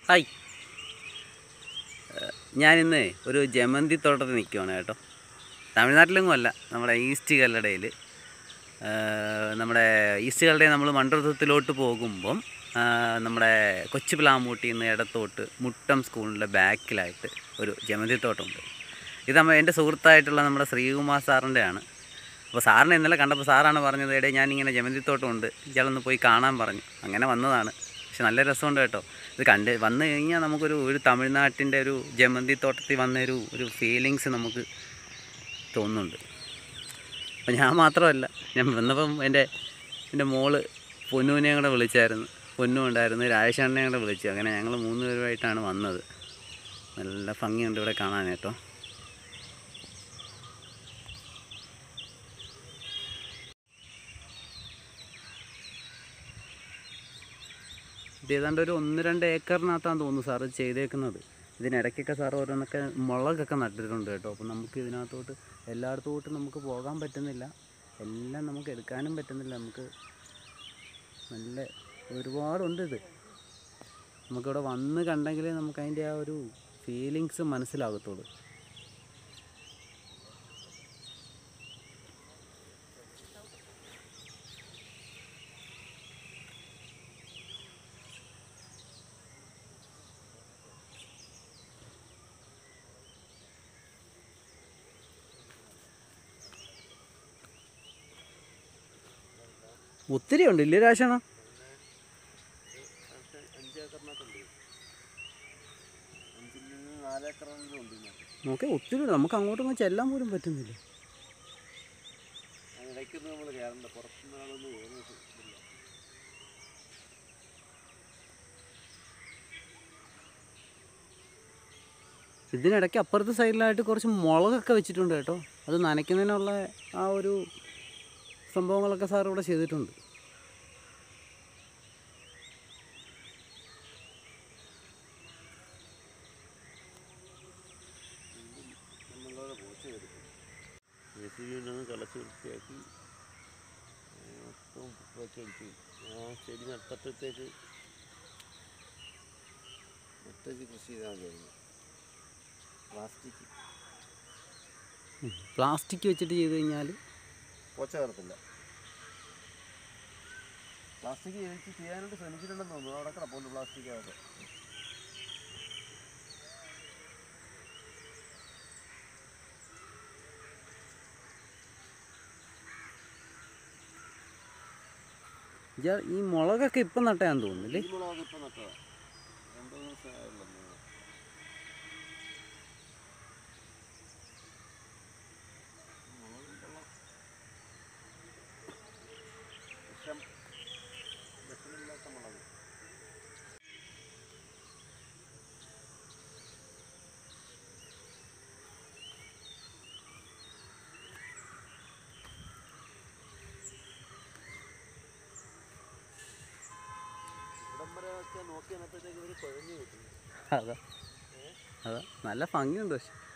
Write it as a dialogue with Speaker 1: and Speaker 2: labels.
Speaker 1: hi ഞാനിന്ന് ഒരു ജമന്തി തോട്ടത്തിൽ നിൽക്കുവാണ് കേട്ടോ തമിഴ്നാട്ടിലെങ്ങും അല്ല നമ്മുടെ ഈസ്റ്റ് കല്ലടയിൽ നമ്മുടെ ഈസ്റ്റ് കല്ലടയിൽ നമ്മൾ മണ്ഡലത്തിലോട്ട് പോകുമ്പം ആ, നമ്മുടെ കൊച്ചു പ്ലാമൂട്ടിൽ നിന്ന് ഇടത്തോട്ട് മുട്ടം സ്കൂളിൻ്റെ ബാക്കിലായിട്ട് ഒരു ജമന്തി തോട്ടമുണ്ട് ഇത് നമ്മ എൻ്റെ സുഹൃത്തായിട്ടുള്ള നമ്മുടെ ശ്രീകുമാർ സാറിൻ്റെ ആണ് അപ്പോൾ സാറിനെ ഇന്നലെ കണ്ടപ്പോൾ സാറാണ് പറഞ്ഞത് എടേ ഞാനിങ്ങനെ ജമന്തി തോട്ടമുണ്ട് ഇയാളൊന്ന് പോയി കാണാൻ പറഞ്ഞു അങ്ങനെ വന്നതാണ് പക്ഷെ നല്ല രസമുണ്ട് കേട്ടോ ഇത് കണ്ട് വന്നു കഴിഞ്ഞാൽ നമുക്കൊരു ഒരു തമിഴ്നാട്ടിൻ്റെ ഒരു ജമന്തി തോട്ടത്തിൽ വന്ന ഒരു ഒരു ഫീലിങ്സ് നമുക്ക് തോന്നുന്നുണ്ട് അപ്പം ഞാൻ മാത്രമല്ല ഞാൻ വന്നപ്പം എൻ്റെ എൻ്റെ മോള് പൊന്നുവിനെയും കൂടെ വിളിച്ചായിരുന്നു പൊന്നും ഉണ്ടായിരുന്നു രാജേഷണ്ണനെയും കൂടെ വിളിച്ചു അങ്ങനെ ഞങ്ങൾ മൂന്ന് പേരുമായിട്ടാണ് വന്നത് നല്ല ഭംഗിയുണ്ട് ഇവിടെ കാണാൻ കേട്ടോ ഇത് ഏതാണ്ട് ഒരു ഒന്ന് രണ്ട് ഏക്കറിനകത്താണ് തോന്നുന്നു സാറ് ചെയ്തേക്കുന്നത് ഇതിനിടയ്ക്കൊക്കെ സാർ ഓരോന്നൊക്കെ മുളകൊക്കെ നട്ടിട്ടുണ്ട് കേട്ടോ അപ്പം നമുക്ക് ഇതിനകത്തോട്ട് എല്ലായിടത്തോട്ടും നമുക്ക് പോകാൻ പറ്റുന്നില്ല എല്ലാം നമുക്ക് എടുക്കാനും പറ്റുന്നില്ല നമുക്ക് നല്ല ഒരുപാടുണ്ട് ഇത് നമുക്കിവിടെ വന്ന് കണ്ടെങ്കിലേ നമുക്ക് അതിൻ്റെ ആ ഒരു ഫീലിങ്സ് മനസ്സിലാകത്തുള്ളൂ ഒത്തിരി ഉണ്ട് ഇല്ലേ രാശണ നോക്കെ ഒത്തിരി ഉണ്ട് നമുക്ക് അങ്ങോട്ടും ചെല്ലാൻ പോലും പറ്റുന്നില്ല
Speaker 2: ഇടയ്ക്കൊന്നും നമ്മൾ കയറണ്ട പുറത്തുനിന്ന് ആളൊന്നും കയറുന്നില്ല
Speaker 1: ഇതിനിടയ്ക്ക് അപ്പുറത്തെ സൈഡിലായിട്ട് കുറച്ച് മുളകൊക്കെ വെച്ചിട്ടുണ്ട് കേട്ടോ അത് നനയ്ക്കുന്നതിനുള്ള ആ ഒരു സംഭവങ്ങളൊക്കെ സാർ ഇവിടെ ചെയ്തിട്ടുണ്ട്
Speaker 2: നമ്മളവിടെ പോച്ച് കയറിപ്പോയി ജെ സി ബി ഉണ്ടെന്ന് കളച്ച് വൃത്തിയാക്കി ആ, മൊത്തം വെച്ച് അടിച്ചു ആ ചെടി നട്ടപ്പോഴത്തേക്ക് നട്ടച്ച് കൃഷി ചെയ്താൽ മതിയായിരുന്നു പ്ലാസ്റ്റിക്
Speaker 1: പ്ലാസ്റ്റിക് വെച്ചിട്ട് ചെയ്ത് കഴിഞ്ഞാൽ
Speaker 2: പോച്ച കയറത്തില്ല പ്ലാസ്റ്റിക് എനിക്ക് ചെയ്യാനായിട്ട് ശ്രമിച്ചിട്ടുണ്ടെന്ന് തോന്നുന്നു അവിടെ കിടപ്പുണ്ട് പ്ലാസ്റ്റിക് അകത്ത്
Speaker 1: ഈ മുളകൊക്കെ ഇപ്പം നട്ടയാന്ന് തോന്നുന്നില്ലേ
Speaker 2: ഈ മുളകൊക്കെ ഇപ്പം നട്ടതാ രണ്ടു ദിവസം ആയുള്ളൂ വിഷം വിഷമില്ലാത്ത മുളക് ഇവിടം വരെ ഒക്കെ നോക്കി വന്നപ്പോഴത്തേക്ക് ഇവർ കുഴഞ്ഞു കിട്ടുന്നു
Speaker 1: അതാ അതാ നല്ല ഭംഗിയുണ്ട് പക്ഷെ